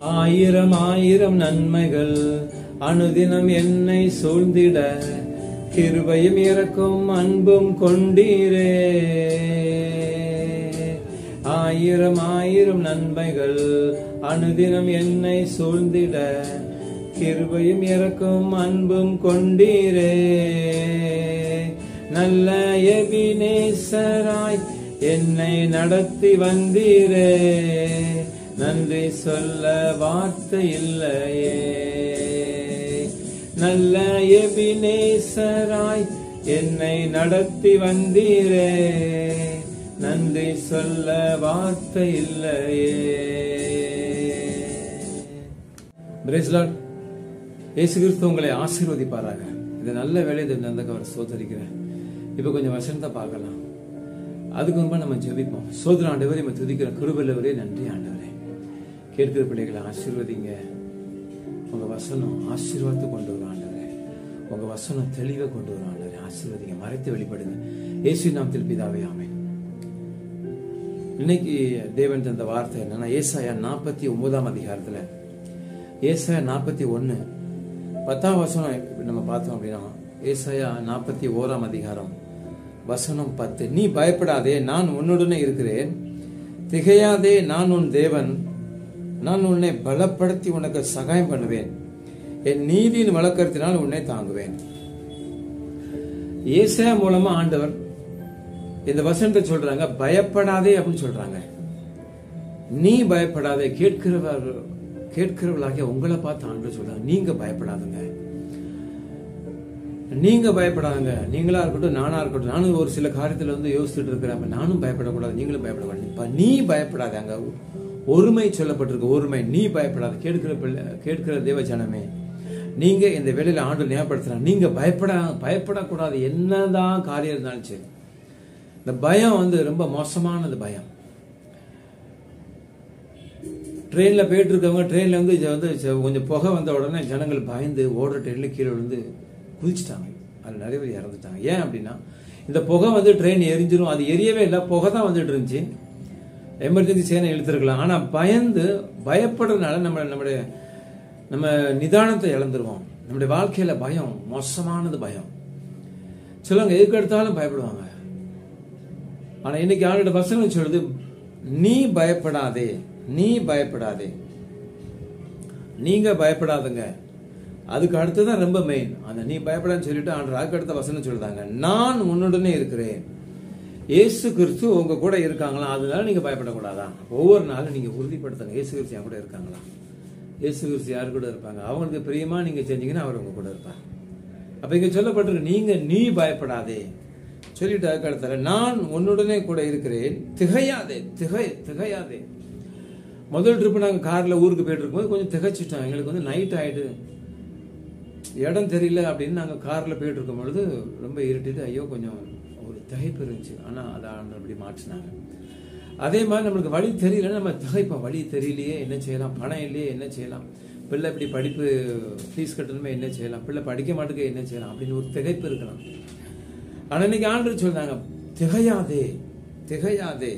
ஆயிரம் ஆயிரம் நன்மைகள் அனுதினம் என்னை சூழ்ந்திட கிருபையும் இறக்கும் அன்பும் கொண்டீரே ஆயிரம் ஆயிரம் நன்மைகள் அனுதினம் என்னை சூழ்ந்திட கிருபையும் இறக்கும் அன்பும் கொண்டீரே நல்ல எபினேசராய் என்னை நடத்தி வந்தீரே நன்றி சொல்ல வார்த்தை இல்லையே நல்ல எபினேசராய் என்னை நடத்தி வந்தீரே நன்றி சொல்ல வார்த்தை இல்லையே Praise Lord. இயேசு கிறிஸ்து உங்களை ஆசீர்வதிப்பாராக இது நல்ல வேலை இது நந்தக்கு அவர் சோதரிக்கிறேன் இப்போ கொஞ்சம் வசனத்தை பார்க்கலாம் அதுக்கு முன்பா நம்ம ஜெபிப்போம் சோதர ஆண்டவரே நம்ம துதிக்கிற கிருபல்லவரே நன்றி ஆண்டவரே கேட்கிற பிள்ளைகளை ஆசீர்வதிங்க உங்க வசனம் ஆசீர்வாதத்தை கொண்டு வரும் ஆண்டவரே உங்க வசனம் தெளிவை கொண்டு வரும் ஆண்டவரே ஆசீர்வதிங்க மறைத்து வெளிப்படுங்க இயேசு நாம் பிதாவே ஆமென் இன்னைக்கு தேவன் தந்த வார்த்தை என்னன்னா ஏசாயா நாற்பத்தி ஒன்பதாம் அதிகாரத்துல ஏசாயா நாற்பத்தி ஒன்னு பத்தாம் வசனம் நம்ம பார்த்தோம் அப்படின்னா ஏசாயா நாற்பத்தி ஓராம் அதிகாரம் வசனம் பத்து நீ பயப்படாதே நான் உன்னுடனே இருக்கிறேன் திகையாதே நான் உன் தேவன் நான் உன்னை பலப்படுத்தி உனக்கு சகாயம் பண்ணுவேன் என் நீதியின் வழக்கத்தினால் உன்னை தாங்குவேன் ஏசாயா மூலமா ஆண்டவர் இந்த வசனத்தை சொல்றாங்க பயப்படாதே அப்படின்னு சொல்றாங்க நீ பயப்படாதே கேட்கிறவர் கேட்கிறவர்களாகிய உங்களை பார்த்து ஆண்டு சொல்றாங்க நீங்க பயப்படாதுங்க நீங்க பயப்படாதுங்க நீங்களா இருக்கட்டும் நானா இருக்கட்டும் நானும் ஒரு சில காரியத்துல வந்து யோசிச்சுட்டு இருக்கிறேன் அப்ப நானும் பயப்படக்கூடாது நீங்களும் பயப்படக்கூடாது இப்ப நீ பயப்படாத அங்க ஒருமை சொல்லப்பட்டிருக்கு ஒருமை நீ பயப்படாத கேட்கிற பிள்ளை கேட்கிற தேவ ஜனமே நீங்க இந்த வேலையில ஆண்டு ஞாபகப்படுத்துறாங்க நீங்க பயப்பட பயப்படக்கூடாது என்னதான் காரியம் இருந்தாலும் சரி இந்த பயம் வந்து ரொம்ப மோசமானது பயம் ட்ரெயின்ல போயிட்டு இருக்கவங்க ட்ரெயின்ல வந்து இது வந்து ச- கொஞ்சம் புகை வந்த உடனே ஜனங்கள் பயந்து ஓடுற ட்ரெயின்ல கீழே விழுந்து குதிச்சிட்டாங்க அது நிறைய பேர் இறந்துட்டாங்க ஏன் அப்படின்னா இந்த புகை வந்து ட்ரெயின் எரிஞ்சிரும் அது எரியவே இல்லை புகை தான் வந்துட்டு இருந்துச்சு எமர்ஜென்சி சேனை இழுத்துருக்கலாம் ஆனா பயந்து பயப்படுறதுனால நம்ம நம்முடைய நம்ம நிதானத்தை இழந்துருவோம் நம்முடைய வாழ்க்கையில பயம் மோசமானது பயம் சிலவங்க எதுக்கு எடுத்தாலும் பயப்படுவாங்க ஆனா இன்னைக்கு ஆளோட வசனம் சொல்லுது நீ பயப்படாதே நீ பயப்படாதே நீங்க பயப்படாதுங்க அதுக்கு அடுத்துதான் ரொம்ப மெயின் அந்த நீ பயப்படான்னு சொல்லிட்டு ஆண்டு அதுக்கு அடுத்த வசனம் சொல்லுதாங்க நான் உன்னுடனே இருக்கிறேன் இயேசு கிறிஸ்து உங்க கூட இருக்காங்களா அதனால நீங்க பயப்படக்கூடாதா ஒவ்வொரு நாளும் நீங்க உறுதிப்படுத்துங்க இயேசு கிறிஸ்து என் கூட இருக்காங்களா இயேசு கிறிஸ்து யார் கூட இருப்பாங்க அவங்களுக்கு பிரியமா நீங்க செஞ்சீங்கன்னா அவர் உங்க கூட இருப்பார் அப்ப இங்க சொல்லப்பட்டிருக்கு நீங்க நீ பயப்படாதே சொல்லிட்டு அதுக்கு அடுத்தால நான் உன்னுடனே கூட இருக்கிறேன் திகையாதே திகை திகையாதே முதல் ட்ரிப் நாங்க கார்ல ஊருக்கு போயிட்டு இருக்கும்போது கொஞ்சம் திகைச்சிட்டோம் எங்களுக்கு வந்து நைட் ஆயிட்டு இடம் தெரியல அப்படின்னு நாங்க கார்ல போயிட்டு இருக்கும் பொழுது ரொம்ப இருட்டிட்டு ஐயோ கொஞ்சம் ஒரு திகைப்பு இருந்துச்சு ஆனா அதை ஆண்டவர் அப்படி மாற்றினாங்க அதே மாதிரி நம்மளுக்கு வழி தெரியலன்னா நம்ம திகைப்போம் வழி தெரியலையே என்ன செய்யலாம் பணம் இல்லையே என்ன செய்யலாம் பிள்ளை இப்படி படிப்பு ஃபீஸ் கட்டணுமே என்ன செய்யலாம் பிள்ளை படிக்க மாட்டேங்க என்ன செய்யலாம் அப்படின்னு ஒரு திகைப்பு இருக்கலாம் ஆனா இன்னைக்கு ஆண்டு சொல்றாங்க திகையாதே திகையாதே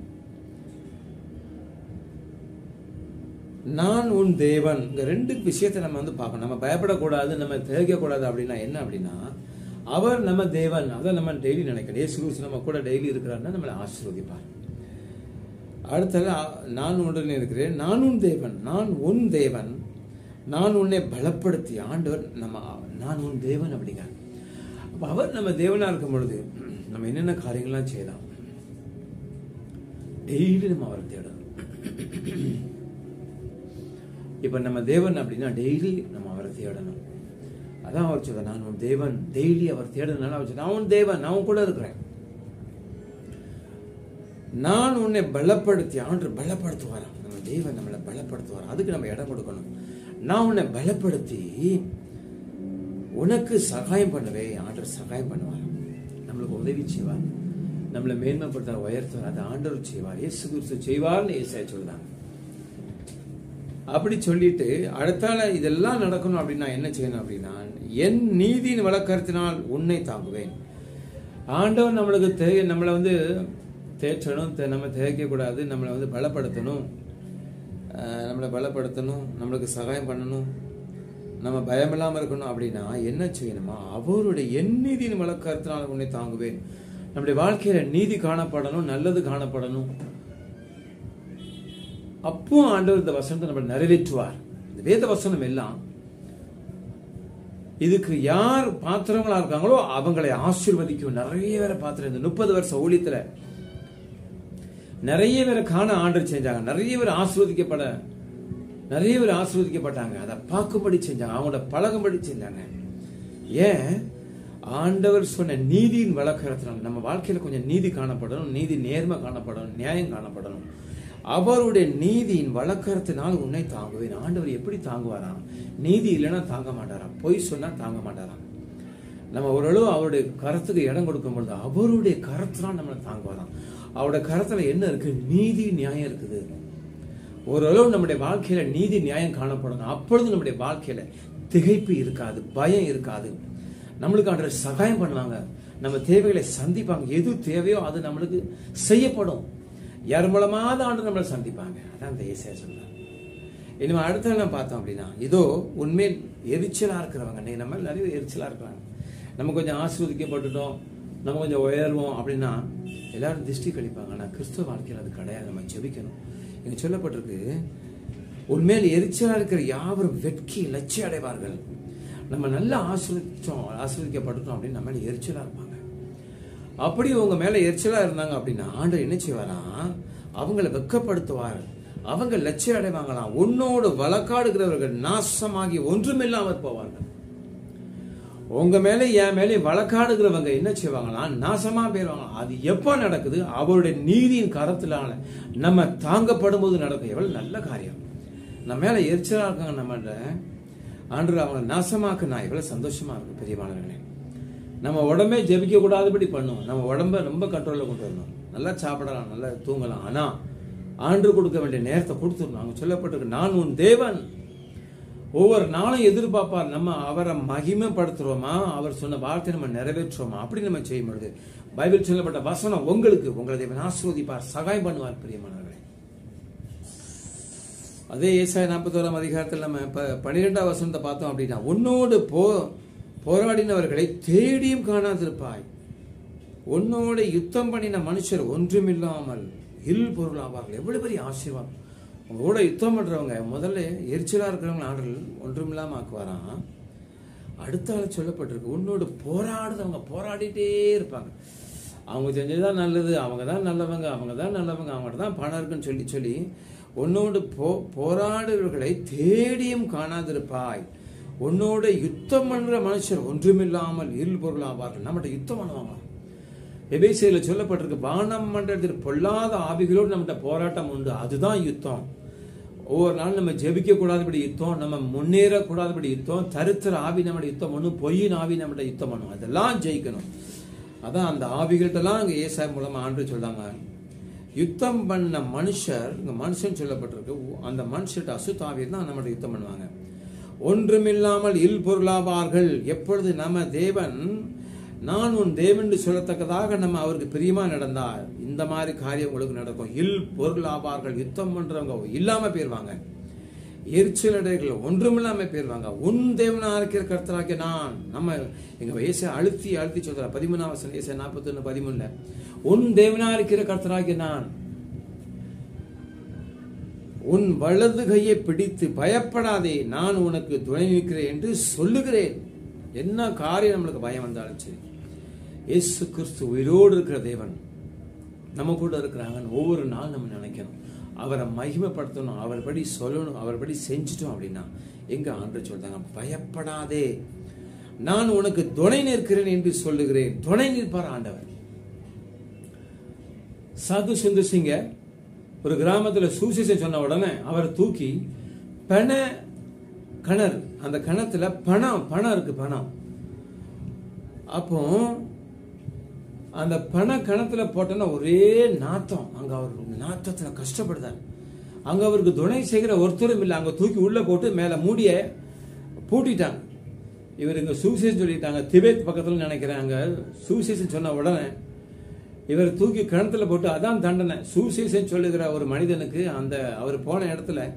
நான் உன் தேவன் இந்த ரெண்டு விஷயத்தை நம்ம வந்து பார்க்கணும் நம்ம பயப்படக்கூடாது நம்ம திகைக்கக்கூடாது அப்படின்னா என்ன அப்படின்னா அவர் நம்ம தேவன் அதை நம்ம டெய்லி நினைக்கணும் ஏசு கிறிஸ்து நம்ம கூட டெய்லி இருக்கிறாருன்னா நம்மளை ஆசீர்வதிப்பார் அடுத்தது அ- நான் உடனே இருக்கிறேன் நான் உன் தேவன் நான் உன் தேவன் நான் உன்னை பலப்படுத்தி ஆண்டவர் நம்ம நான் உன் தேவன் அப்படிங்க அப்ப அவர் நம்ம தேவனா இருக்கும் பொழுது நம்ம என்னென்ன காரியங்கள்லாம் செய்யலாம் டெய்லி நம்ம அவரை தேடணும் இப்ப நம்ம தேவன் அப்படின்னா டெய்லி நம்ம அவரை தேடணும் அதான் அவர் சொல்ற நான் உன் தேவன் டெய்லி அவர் தேடுனால அவர் சொல்ற நான் உன் தேவன் நான் உன் கூட இருக்கிறேன் நான் உன்னை பலப்படுத்தி ஆண்டு பலப்படுத்துவாராம் நம்ம தேவன் நம்மளை பலப்படுத்துவார் அதுக்கு நம்ம இடம் கொடுக்கணும் நான் உன்னை பலப்படுத்தி உனக்கு சகாயம் பண்ணவே ஆண்டவர் சகாயம் பண்ணுவார் நம்மளுக்கு உதவி செய்வார் நம்மளை மேன்மைப்படுத்த உயர்த்துவார் அதை ஆண்டவர் செய்வார் இயேசு கிறிஸ்து செய்வார்னு ஏசாயா சொல்றாங்க அப்படி சொல்லிட்டு அடுத்தால இதெல்லாம் நடக்கணும் அப்படின்னா என்ன செய்யணும் அப்படின்னா என் நீதியின் வழக்கத்தினால் உன்னை தாங்குவேன் ஆண்டவர் நம்மளுக்கு தே நம்மளை வந்து தேய்ச்சணும் தே- நம்ம தேய்க்க கூடாது நம்மளை வந்து பலப்படுத்தணும் அஹ், நம்மளை பலப்படுத்தணும் நம்மளுக்கு சகாயம் பண்ணணும் நம்ம பயமில்லாம இருக்கணும் அப்படின்னா என்ன செய்யணுமா அவருடைய என் நீதியின் வழக்கத்தினால் உன்னை தாங்குவேன் நம்முடைய வாழ்க்கையில நீதி காணப்படணும் நல்லது காணப்படணும் அப்போ ஆண்டவர் இந்த வசனத்தை நம்ம நிறைவேற்றுவார் இந்த வேத வசனம் எல்லாம் இதுக்கு யார் பாத்திரங்களா இருக்காங்களோ அவங்களை ஆசீர்வதிக்கும் நிறைய பேரை பாத்திரம் இந்த முப்பது வருஷம் ஊழியத்துல நிறைய பேரை காண ஆண்டர் செஞ்சாங்க நிறைய பேர் ஆசீர்வதிக்கப்பட நிறைய பேர் ஆசீர்வதிக்கப்பட்டாங்க அதை பார்க்கும்படி செஞ்சாங்க அவங்களோட பழகும்படி செஞ்சாங்க ஏன் ஆண்டவர் சொன்ன நீதியின் வழக்கத்தினால் நம்ம வாழ்க்கையில கொஞ்சம் நீதி காணப்படணும் நீதி நேர்மை காணப்படணும் நியாயம் காணப்படணும் அவருடைய நீதியின் வழக்கத்தினால் உன்னை தாங்குவேன் ஆண்டவர் எப்படி தாங்குவாராம் நீதி இல்லைன்னா தாங்க மாட்டாராம் பொய் சொன்னா தாங்க மாட்டாராம் நம்ம ஓரளவு அவருடைய கரத்துக்கு இடம் கொடுக்கும் பொழுது அவருடைய கரத்தினால் நம்மளை தாங்குவாராம் அவருடைய கரத்துல என்ன இருக்கு நீதி நியாயம் இருக்குது ஓரளவு நம்முடைய வாழ்க்கையில நீதி நியாயம் காணப்படணும் அப்பொழுது நம்முடைய வாழ்க்கையில திகைப்பு இருக்காது பயம் இருக்காது நம்மளுக்கு ஆண்டவர் சகாயம் பண்ணுவாங்க நம்ம தேவைகளை சந்திப்பாங்க எது தேவையோ அது நம்மளுக்கு செய்யப்படும் யார் மூலமாவது ஆண்டு நம்மளை சந்திப்பாங்க அதான் அந்த ஏசியா சொல்றாங்க இனிமே அடுத்த நம்ம பார்த்தோம் அப்படின்னா இதோ உண்மையில் எரிச்சலா இருக்கிறவங்க இன்னைக்கு நம்ம நிறைய பேர் எரிச்சலா இருக்கிறாங்க நம்ம கொஞ்சம் ஆஸ்வதிக்கப்பட்டுட்டோம் நம்ம கொஞ்சம் உயர்வோம் அப்படின்னா எல்லாரும் திருஷ்டி கழிப்பாங்க ஆனால் கிறிஸ்துவ வாழ்க்கையில் அது கிடையாது நம்ம ஜெபிக்கணும் இங்க சொல்லப்பட்டிருக்கு உண்மையில் எரிச்சலா இருக்கிற யாவரும் வெட்கி லட்சியம் அடைவார்கள் நம்ம நல்லா ஆசிரிச்சோம் ஆசிரியக்கப்பட்டுட்டோம் அப்படின்னு நம்ம மேல எரிச்சலா இருப்பாங்க அப்படி உங்க மேல எரிச்சலா இருந்தாங்க அப்படின்னா ஆண்டவர் என்ன செய்வாராம் அவங்களை வெக்கப்படுத்துவார் அவங்க லட்சியம் அடைவாங்களாம் உன்னோடு வழக்காடுகிறவர்கள் நாசமாகி ஒன்றுமில்லாமற் போவார்கள் உங்க மேல என் மேலே வழக்காடுகிறவங்க என்ன செய்வாங்களாம் நாசமா போயிருவாங்க அது எப்ப நடக்குது அவருடைய நீதியின் கரத்திலான நம்ம தாங்கப்படும் போது நடக்கும் எவ்வளவு நல்ல காரியம் நம்ம மேல எரிச்சலா இருக்காங்க நம்மகிட்ட ஆண்டு அவங்களை நாசமாக்குனா எவ்வளவு சந்தோஷமா இருக்கும் பெரியமானவர்களே நம்ம உடம்பே ஜெபிக்க கூடாதபடி பண்ணும் நம்ம உடம்ப ரொம்ப கண்ட்ரோல்ல கொண்டு வரணும் நல்லா சாப்பிடலாம் நல்லா தூங்கலாம் ஆனா ஆண்டு கொடுக்க வேண்டிய நேரத்தை கொடுத்துடணும் அங்க சொல்லப்பட்டிருக்கு நான் உன் தேவன் ஒவ்வொரு நாளும் எதிர்பார்ப்பார் நம்ம அவரை மகிமைப்படுத்துறோமா அவர் சொன்ன வார்த்தை நம்ம நிறைவேற்றுறோமா அப்படி நம்ம செய்யும் பொழுது பைபிள் சொல்லப்பட்ட வசனம் உங்களுக்கு உங்களை தேவன் ஆஸ்ரோதிப்பார் சகாயம் பண்ணுவார் பிரியமானவர்களே அதே ஏசாய நாற்பத்தோராம் அதிகாரத்தில் நம்ம இப்ப பன்னிரெண்டாம் வசனத்தை பார்த்தோம் அப்படின்னா உன்னோடு போ போராடினவர்களை தேடியும் காணாதிருப்பாய் உன்னோட யுத்தம் பண்ணின மனுஷர் ஒன்றுமில்லாமல் இல் பொருள் ஆவார்கள் எவ்வளவு பெரிய ஆசீர்வாதம் உங்க கூட யுத்தம் பண்றவங்க முதல்ல எரிச்சலா இருக்கிறவங்க ஆடல் ஒன்றுமில்லாம ஆக்குவாராம் அடுத்த ஆள் சொல்லப்பட்டிருக்கு உன்னோடு போராடுறவங்க போராடிட்டே இருப்பாங்க அவங்க செஞ்சதுதான் நல்லது அவங்க தான் நல்லவங்க அவங்க தான் நல்லவங்க அவங்கள்ட்ட தான் பணம் இருக்குன்னு சொல்லி சொல்லி உன்னோடு போ போராடுவர்களை தேடியும் காணாதிருப்பாய் உன்னோட யுத்தம் பண்ற மனுஷர் ஒன்றுமில்லாமல் இல் பொருள் ஆவார்கள் நம்மகிட்ட யுத்தம் பண்ணுவாங்க எபேசியில சொல்லப்பட்டிருக்கு வானம் மண்டலத்தில் பொல்லாத ஆவிகளோடு நம்மகிட்ட போராட்டம் உண்டு அதுதான் யுத்தம் ஒவ்வொரு நாள் நம்ம ஜெபிக்க கூடாதபடி யுத்தம் நம்ம முன்னேற கூடாதபடி யுத்தம் தருத்திர ஆவி நம்மட யுத்தம் பண்ணும் பொய்யின் ஆவி நம்மட யுத்தம் பண்ணும் அதெல்லாம் ஜெயிக்கணும் அதான் அந்த ஆவிகள்ட்டெல்லாம் அங்க ஏசாய் மூலமா ஆண்டு சொல்றாங்க யுத்தம் பண்ண மனுஷர் இங்க மனுஷன் சொல்லப்பட்டிருக்கு அந்த மனுஷர்கிட்ட அசுத்தாவி தான் நம்மகிட்ட யுத்தம் பண்ணுவாங்க ஒன்றுமில்லாமல் இல் பொருளாவார்கள் எப்பொழுது நம்ம தேவன் நான் உன் தேவன் சொல்லத்தக்கதாக நம்ம அவருக்கு பிரியமா நடந்தால் இந்த மாதிரி காரியம் உங்களுக்கு நடக்கும் இல் பொருளாவார்கள் யுத்தம் பண்றவங்க இல்லாம போயிருவாங்க எரிச்சல் அடைகள் ஒன்றுமில்லாம போயிருவாங்க உன் தேவனா இருக்கிற கர்த்தராகிய நான் நம்ம எங்க வயசை அழுத்தி அழுத்தி சொல்ற பதிமூணாம் வசனம் வயசு நாற்பத்தி ஒண்ணு பதிமூணுல உன் தேவனா இருக்கிற கர்த்தராகிய நான் உன் வலது கையை பிடித்து பயப்படாதே நான் உனக்கு துணை நிற்கிறேன் என்று சொல்லுகிறேன் என்ன காரியம் நம்மளுக்கு பயம் வந்தாலும் சரி இயேசு கிறிஸ்து உயிரோடு இருக்கிற தேவன் நம்ம கூட இருக்கிறாங்கன்னு ஒவ்வொரு நாள் நம்ம நினைக்கணும் அவரை மகிமைப்படுத்தணும் அவர் படி சொல்லணும் அவர் படி செஞ்சிட்டோம் அப்படின்னா எங்க ஆண்டு சொல்றாங்க பயப்படாதே நான் உனக்கு துணை நிற்கிறேன் என்று சொல்லுகிறேன் துணை நிற்பார் ஆண்டவர் சாது சுந்தர் சிங்க ஒரு கிராமத்துல சூசிசன் சொன்ன உடனே அவரை தூக்கி பண கிணறு அந்த கிணத்துல பணம் பணம் இருக்கு பணம் அப்போ அந்த பண கிணத்துல போட்டோன்னா ஒரே நாத்தம் அங்க அவர் நாத்தத்துல கஷ்டப்படுதார் அங்க அவருக்கு துணை செய்கிற ஒருத்தரும் இல்லை அங்க தூக்கி உள்ள போட்டு மேல மூடிய பூட்டிட்டாங்க இவர் இங்க சூசேஷன் சொல்லிட்டாங்க திபேத் பக்கத்துல நினைக்கிறேன் அங்க சூசேஷன் சொன்ன உடனே இவர் தூக்கி கிணத்துல போட்டு அதான் தண்டனை சூசேஷன் சொல்லுகிற ஒரு மனிதனுக்கு அந்த அவர் போன இடத்துல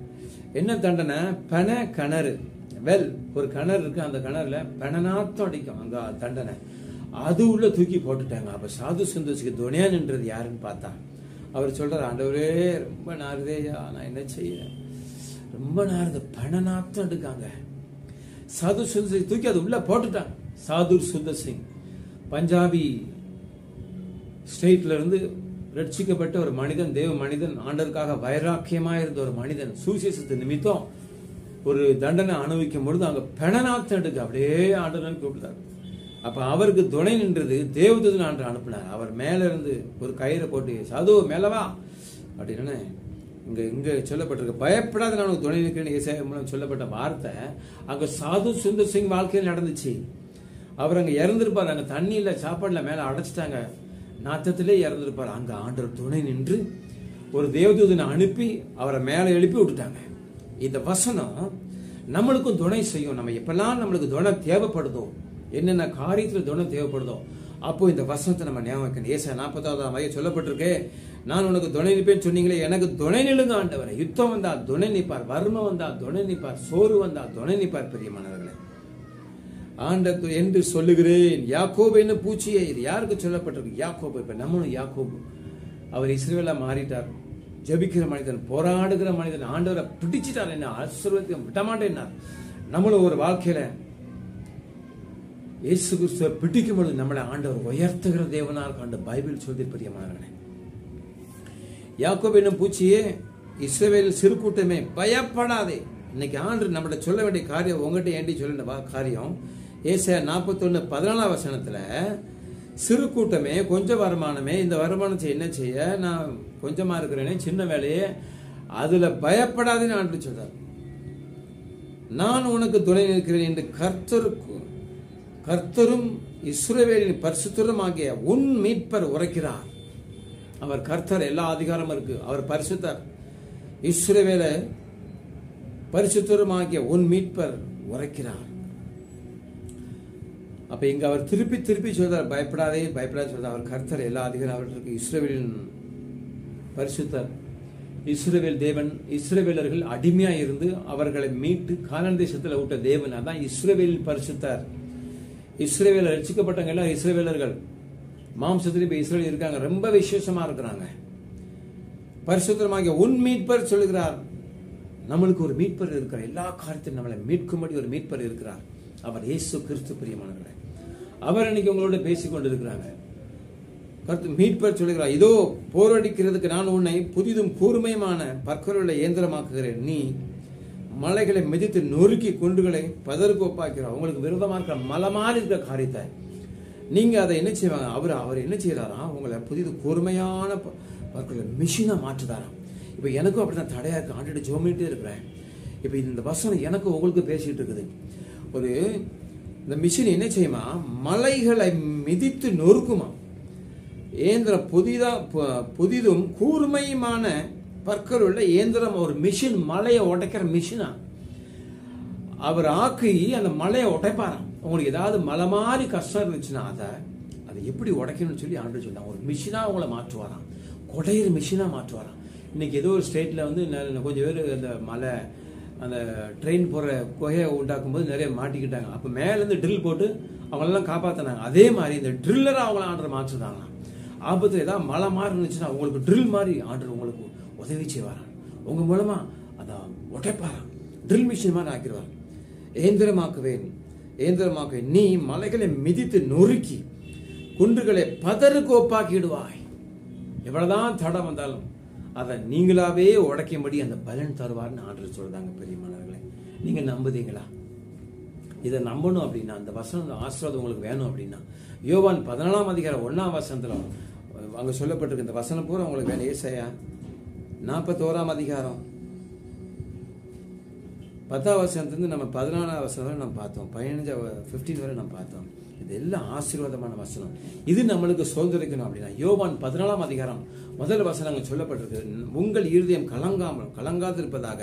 என்ன தண்டனை பண கிணறு வெல் ஒரு கிணறு இருக்கு அந்த கிணறுல பெணநாத்தம் அடிக்கும் அங்க தண்டனை அது உள்ள தூக்கி போட்டுட்டாங்க அப்ப சாது சுந்தர்சிக்கு துணையா நின்றது யாருன்னு பார்த்தா அவர் சொல்றாரு ஆண்டவரே ரொம்ப நாருதேயா நான் என்ன செய்ய ரொம்ப நாருது பெணநாத்தம் எடுக்காங்க சாது சுந்தர் சிங் தூக்கி அது உள்ள போட்டுட்டாங்க சாதுர் சுந்தர் சிங் பஞ்சாபி ஸ்டேட்ல இருந்து ரட்சிக்கப்பட்ட ஒரு மனிதன் தேவ மனிதன் ஆண்டருக்காக வைராக்கியமா இருந்த ஒரு மனிதன் சுவிசேஷத்து நிமித்தம் ஒரு தண்டனை அனுபவிக்கும் பொழுது அங்க பெணநாத்தம் எடுக்க அப்படியே ஆண்டவன் கூப்பிட்டார் அப்ப அவருக்கு துணை நின்றது தேவதூதன் ஆண்டு அனுப்பினார் அவர் மேல இருந்து ஒரு கயிறை போட்டு சாது மேலவா அப்படின்னு இங்க இங்க சொல்லப்பட்டிருக்கு பயப்படாத நான் உனக்கு துணை நிற்கிறேன் இசைய மூலம் சொல்லப்பட்ட வார்த்தை அங்க சாது சுந்தர் சிங் வாழ்க்கையில் நடந்துச்சு அவர் அங்க இறந்திருப்பார் அங்க தண்ணியில சாப்பாடுல மேல அடைச்சிட்டாங்க நாத்தத்திலே இறந்திருப்பார் அங்க ஆண்டவர் துணை நின்று ஒரு தேவதூதனை அனுப்பி அவரை மேல எழுப்பி விட்டுட்டாங்க இந்த வசனம் நம்மளுக்கும் துணை செய்யும் நம்ம எப்பெல்லாம் நம்மளுக்கு துணை தேவைப்படுதோ என்னென்ன காரியத்துல துணை தேவைப்படுதோ அப்போ இந்த வசனத்தை நம்ம ஞாபகம் வைக்கணும் ஏசா நாற்பதாவது மைய சொல்லப்பட்டிருக்கே நான் உனக்கு துணை நிற்பேன்னு சொன்னீங்களே எனக்கு துணை நிலுங்க ஆண்டவரை யுத்தம் வந்தா துணை நிற்பார் வறுமை வந்தா துணை நிற்பார் சோறு வந்தா துணை நிற்பார் பெரியமானவர்களே ஆண்டத்து என்று சொல்லுகிறேன் யாக்கோபு என்ன பூச்சியே இது யாருக்கு சொல்லப்பட்டிருக்கு யாக்கோபு இப்ப நம்மளும் யாக்கோபு அவர் இஸ்ரேலா மாறிட்டார் ஜெபிக்கிற மனிதன் போராடுகிற மனிதன் ஆண்டவரை பிடிச்சிட்டார் என்ன ஆசீர்வாதத்தை விடமாட்டேன்னார் நம்மளும் ஒரு வாழ்க்கையில இயேசு கிறிஸ்துவை பிடிக்கும் பொழுது நம்மளை ஆண்டவர் உயர்த்துகிற தேவனா இருக்காண்டு பைபிள் சொல்லி பிரியமானவர்களே யாக்கோபு என்னும் பூச்சியே இஸ்ரவேல் சிறு கூட்டமே பயப்படாதே இன்னைக்கு ஆண்டு நம்மகிட்ட சொல்ல வேண்டிய காரியம் உங்ககிட்ட ஏண்டி சொல்ல காரியம் ஏச நாற்பத்தொன்னு பதினாலாம் வசனத்துல சிறு கூட்டமே கொஞ்சம் வருமானமே இந்த வருமானத்தை என்ன செய்ய நான் கொஞ்சமா இருக்கிறேனே சின்ன வேலையே அதுல பயப்படாதேன்னு ஆண்டு சொல்றார் நான் உனக்கு துணை நிற்கிறேன் என்று கர்த்தருக்கு கர்த்தரும் இஸ்ரவேலின் பரிசுத்தரும் ஆகிய உன் மீட்பர் உரைக்கிறார் அவர் கர்த்தர் எல்லா அதிகாரமும் இருக்கு அவர் பரிசுத்தர் இஸ்ரவேல பரிசுத்தரும் ஆகிய உன் மீட்பர் உரைக்கிறார் அப்ப இங்க அவர் திருப்பி திருப்பி சொல்றார் பயப்படாதே பயப்படாதே சொல்றார் அவர் கர்த்தர் எல்லா அதிகாரம் அவர்களுக்கு இஸ்ரவேலின் பரிசுத்தர் இஸ்ரவேல் தேவன் இஸ்ரவேலர்கள் அடிமையா இருந்து அவர்களை மீட்டு கானான் தேசத்துல விட்ட தேவன் அதான் இஸ்ரவேல் பரிசுத்தர் இஸ்ரேவேலர் ரட்சிக்கப்பட்டவங்க எல்லாம் இஸ்ரேவேலர்கள் மாம்சத்திலே இப்ப இஸ்ரேல் இருக்காங்க ரொம்ப விசேஷமா இருக்கிறாங்க பரிசுத்தரமாகிய உன் மீட்பர் சொல்லுகிறார் நம்மளுக்கு ஒரு மீட்பர் இருக்கிறார் எல்லா காரியத்தையும் நம்மளை மீட்கும்படி ஒரு மீட்பர் இருக்கிறார் அவர் இயேசு கிறிஸ்து பிரியமானவர்களே அவர் இன்னைக்கு உங்களோட பேசிக் கொண்டிருக்கிறாங்க கருத்து மீட்பர் சொல்லுகிறார் இதோ போரடிக்கிறதுக்கு நான் உன்னை புதிதும் கூர்மையுமான பற்களுள்ள இயந்திரமாக்குகிறேன் நீ மலைகளை மிதித்து நொறுக்கி குண்டுகளை பதருக்கு ஒப்பாக்கிறார் உங்களுக்கு விரோதமா இருக்கிற மலை மாதிரி இருக்கிற காரியத்தை நீங்க அதை என்ன செய்வாங்க அவர் அவர் என்ன செய்யறாராம் உங்களை புதிது கூர்மையான ப- பற்களை மிஷினா மாற்றுதாராம் இப்ப எனக்கும் அப்படிதான் தடையா இருக்கு ஆண்டு ஜோமிட்டே இருக்கிறேன் இப்ப இந்த வசனம் எனக்கு உங்களுக்கு பேசிட்டு இருக்குது ஒரு இந்த மிஷின் என்ன செய்யுமா மலைகளை மிதித்து நொறுக்குமா இயந்திரம் புதிதா பு- புதிதும் கூர்மையுமான பற்கள் உள்ள இயந்திரம் ஒரு மிஷின் மலையை உடைக்கிற மிஷினா அவர் ஆக்கி அந்த மலையை உடைப்பாராம் உங்களுக்கு ஏதாவது மலை மாதிரி கஷ்டம் இருந்துச்சுன்னா அதை அதை எப்படி உடைக்கணும்னு சொல்லி ஆண்டு சொன்னாங்க ஒரு மிஷினா உங்களை மாற்றுவாராம் குடையிற மிஷினா மாற்றுவாராம் இன்னைக்கு ஏதோ ஒரு ஸ்டேட்ல வந்து நெ- கொஞ்சம் பேர் அந்த மலை அந்த ட்ரெயின் போற குகையை உண்டாக்கும் போது நிறைய மாட்டிக்கிட்டாங்க அப்ப மேல இருந்து ட்ரில் போட்டு அவங்களெல்லாம் காப்பாத்தினாங்க அதே மாதிரி இந்த ட்ரில்லரை அவங்கள ஆண்டர் மாற்றுதாங்க ஆபத்து ஏதாவது மழை மாதிரி இருந்துச்சுன்னா உங்களுக்கு ட்ரில் மாதிரி ஆண்டர் உங்களுக்கு உதவி செய்வாராம் உங்க மூலமா அதை உடைப்பாராம் ட்ரில் மிஷின் மாதிரி ஆக்கிடுவார் ஏந்திரமாக்குவேன் ஏந்திரமாக்குவேன் நீ மலைகளை மிதித்து நொறுக்கி குன்றுகளை பதறு கோப்பாக்கிடுவாய் எவ்வளவுதான் தடம் வந்தாலும் அதை நீங்களாவே உடைக்கும்படி அந்த பலன் தருவார்னு ஆண்டர் சொல்றாங்க பெரியமானவர்களே நீங்க நம்புதீங்களா இதை நம்பணும் அப்படின்னா அந்த வசனம் ஆசீர்வாதம் உங்களுக்கு வேணும் அப்படின்னா யோவான் பதினாலாம் அதிகாரம் ஒண்ணாம் வசனத்துல அங்க சொல்லப்பட்டிருக்கு இந்த வசனம் பூரா உங்களுக்கு வேணும் ஏசையா நாற்பத்தோராம் அதிகாரம் பத்தாம் வசனத்துலேருந்து நம்ம பதினாலாம் வசனம் வரை நம்ம பார்த்தோம் பதினஞ்சு ஃபிஃப்டீன் வரை நம்ம பார்த்தோம் இது எல்லாம் ஆசீர்வாதமான வசனம் இது நம்மளுக்கு சுதந்திரிக்கணும் அப்படின்னா யோவான் பதினாலாம் அதிகாரம் முதல் வசனங்கள் சொல்லப்பட்டிருக்கு உங்கள் இருதயம் கலங்காமல் கலங்காதிருப்பதாக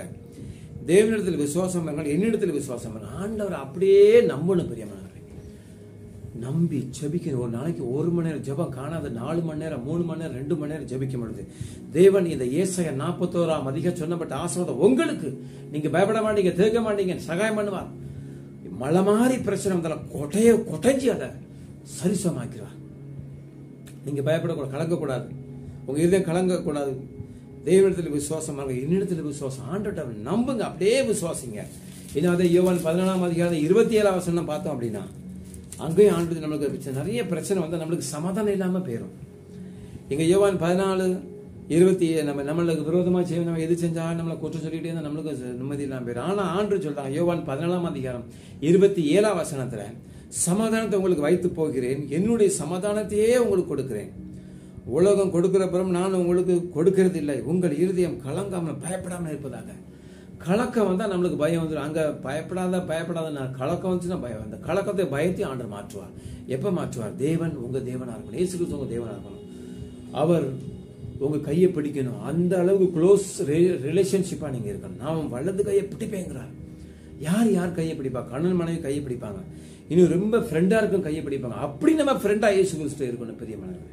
தேவனிடத்தில் விசுவாசம் பண்ணுங்கள் என்னிடத்தில் விசுவாசம் பண்ணுங்கள் ஆண்டவர் அப்படியே நம்பணும் பிரியமானவர்களே நம்பி ஜெபிக்கணும் ஒரு நாளைக்கு ஒரு மணி நேரம் ஜெபம் காணாத நாலு மணி நேரம் மூணு மணி நேரம் ரெண்டு மணி நேரம் ஜெபிக்க முடியுது தேவன் இந்த ஏசாய நாற்பத்தோராம் அதிக சொன்னப்பட்ட ஆசீர்வாதம் உங்களுக்கு நீங்க பயப்பட மாட்டீங்க தேக்க மாட்டீங்க சகாயம் பண்ணுவார் மலை மாதிரி பிரச்சனை வந்தாலும் கொட்டைய கொடைஞ்சி அதை சரிசமாக்கிறார் நீங்க பயப்படக்கூடாது கலங்கக்கூடாது உங்க இதயம் கலங்கக்கூடாது தெய்வத்தில் விசுவாசம் இருங்க என்னிடத்தில் விசுவாசம் ஆண்டோட்ட நம்புங்க அப்படியே விசுவாசிங்க இன்னும் அதை யோவான் பதினாலாம் அதிகாரம் இருபத்தி ஏழாம் வசனம் பார்த்தோம் அப்படின்னா அங்கேயும் ஆண்டு நம்மளுக்கு வச்ச நிறைய பிரச்சனை வந்து நம்மளுக்கு சமாதானம் இல்லாம போயிடும் இங்க யோவான் பதினாலு இருபத்தி நம்ம நம்மளுக்கு விரோதமா செய்ய நம்ம எது செஞ்சாலும் நம்மளை குற்றம் சொல்லிட்டே இருந்தா நம்மளுக்கு நிம்மதி இல்லாம போயிடும் ஆனா ஆண்டு சொல்றாங்க யோவான் பதினாலாம் அதிகாரம் இருபத்தி ஏழாம் வசனத்துல சமாதானத்தை உங்களுக்கு வைத்து போகிறேன் என்னுடைய சமாதானத்தையே உங்களுக்கு கொடுக்கிறேன் உலகம் கொடுக்கிறப்புறம் நான் உங்களுக்கு கொடுக்கிறது இல்லை உங்கள் இருதயம் கலங்காமல் பயப்படாமல் இருப்பதாக கலக்கம் வந்தா நம்மளுக்கு பயம் வந்துடும் அங்க பயப்படாத பயப்படாத நான் கலக்கம் வந்துச்சுன்னா பயம் அந்த கலக்கத்தை பயத்தை ஆண்டர் மாற்றுவார் எப்ப மாற்றுவார் தேவன் உங்க தேவனா இருக்கணும் இயேசு கிறிஸ்து உங்க தேவனா இருக்கணும் அவர் உங்க கையை பிடிக்கணும் அந்த அளவுக்கு க்ளோஸ் ரிலேஷன்ஷிப்பா நீங்க இருக்கணும் நான் வலது கையை பிடிப்பேங்கிறார் யார் யார் கையை பிடிப்பா கண்ணன் மனைவி கையை பிடிப்பாங்க இன்னும் ரொம்ப ஃப்ரெண்டா இருக்கும் கையை பிடிப்பாங்க அப்படி நம்ம ஃப்ரெண்டா இயேசு கிறிஸ்து இருக்கணும் பெரிய மனைவி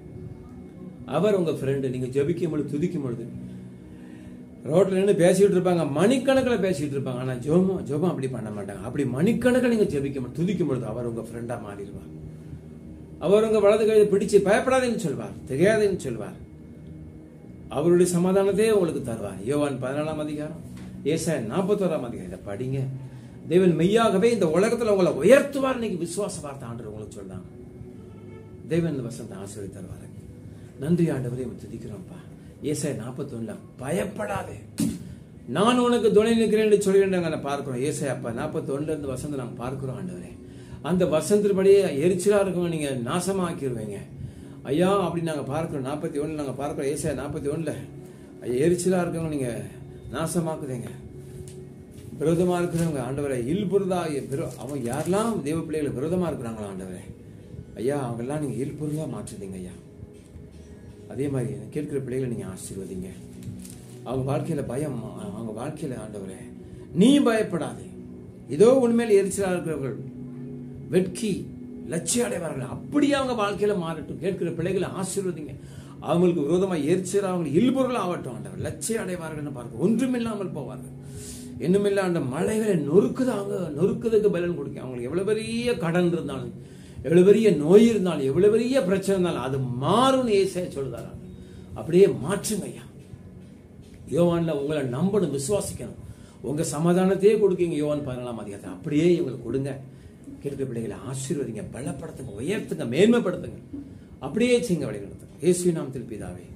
அவர் உங்க ஃப்ரெண்டு நீங்க ஜெபிக்கும் பொழுது துதிக்கும் பொழுது ரோட்ல நின்று பேசிட்டு இருப்பாங்க மணிக்கணக்கில் பேசிட்டு இருப்பாங்க ஆனா ஜோமம் ஜோபம் அப்படி பண்ண மாட்டாங்க அப்படி மணிக்கணக்கில் நீங்க ஜெபிக்கும் பொழுது, துதிக்கும் பொழுது அவர் உங்க ஃப்ரெண்டா மாறிடுவார் அவர் உங்க வலது கையை பிடிச்சு பயப்படாதேன்னு சொல்வார் தெரியாதேன்னு சொல்வார் அவருடைய சமாதானத்தையே உங்களுக்கு தருவார் யோவான் பதினாலாம் அதிகாரம் ஏசாய நாற்பத்தோராம் அதிகாரம் இதை படிங்க தேவன் மெய்யாகவே இந்த உலகத்துல உங்களை உயர்த்துவார் இன்னைக்கு விசுவாச வார்த்தை ஆண்டு உங்களுக்கு சொல்றாங்க தேவன் இந்த வசனத்தை ஆசிரியர் தருவாரு நன்றி ஆண்டவரே உம்மை துதிக்கிறோம்ப்பா ஏசாய நாற்பத்தொன்னுல பயப்படாதே நான் உனக்கு துணை நிற்கிறேன் என்று சொல்லிட்டு பார்க்கிறோம் ஏசாய அப்பா நாற்பத்தொன்னுல இருந்து வசந்த நாங்க பார்க்கிறோம் ஆண்டவரே அந்த வசந்தபடியே எரிச்சலா இருக்கவங்க நீங்க நாசமாக்கிடுவீங்க ஐயா அப்படி நாங்க பார்க்கிறோம் நாற்பத்தி ஒண்ணு நாங்க பார்க்கிறோம் ஏசாய நாற்பத்தி ஒண்ணுல ஐயா எரிச்சலா இருக்கவங்க நீங்க நாசமாக்குதீங்க விரோதமா இருக்கிறவங்க ஆண்டவரை இல்புருதா விரோ அவங்க யாரெல்லாம் தேவ பிள்ளைகள் விரோதமா இருக்கிறாங்களா ஆண்டவரே ஐயா அவங்கெல்லாம் நீங்க இல்புருதா மாற்றுதீங்க ஐயா அதே மாதிரி கேட்கிற பிள்ளைகளை நீங்க ஆசீர்வதிங்க அவங்க வாழ்க்கையில பயம் அவங்க வாழ்க்கையில ஆண்டவரே நீ பயப்படாதே இதோ உண்மையில் எரிச்சலா இருக்கிறவர்கள் வெட்கி லட்சிய அடைவார்கள் அப்படியே அவங்க வாழ்க்கையில மாறட்டும் கேட்கிற பிள்ளைகளை ஆசீர்வதிங்க அவங்களுக்கு விரோதமா எரிச்சல் அவங்க இல்பொருள் ஆகட்டும் ஆண்டவர் லட்சிய அடைவார்கள் பார்க்க ஒன்றுமில்லாமல் போவார்கள் இன்னுமில்ல அந்த மலைகளை நொறுக்குதாங்க நொறுக்குறதுக்கு பலன் கொடுக்க அவங்களுக்கு எவ்வளவு பெரிய கடன் இருந்தாலும் எவ்வளவு பெரிய நோய் இருந்தாலும் எவ்வளவு பெரிய பிரச்சனை இருந்தாலும் அது மாறும்னு ஏசையா சொல்லுதாரா அப்படியே மாற்றுங்க ஐயா யோவான்ல உங்களை நம்பணும் விசுவாசிக்கணும் உங்க சமாதானத்தையே கொடுக்கீங்க யோவான் பதினாலாம் அதிகாரத்தை அப்படியே இவங்களுக்கு கொடுங்க கேட்கிற பிள்ளைகளை ஆசீர்வதிங்க பலப்படுத்துங்க உயர்த்துங்க மேன்மைப்படுத்துங்க அப்படியே செய்யுங்க வழி நடத்துங்க இயேசுவின் நாமத்தில் பிதாவே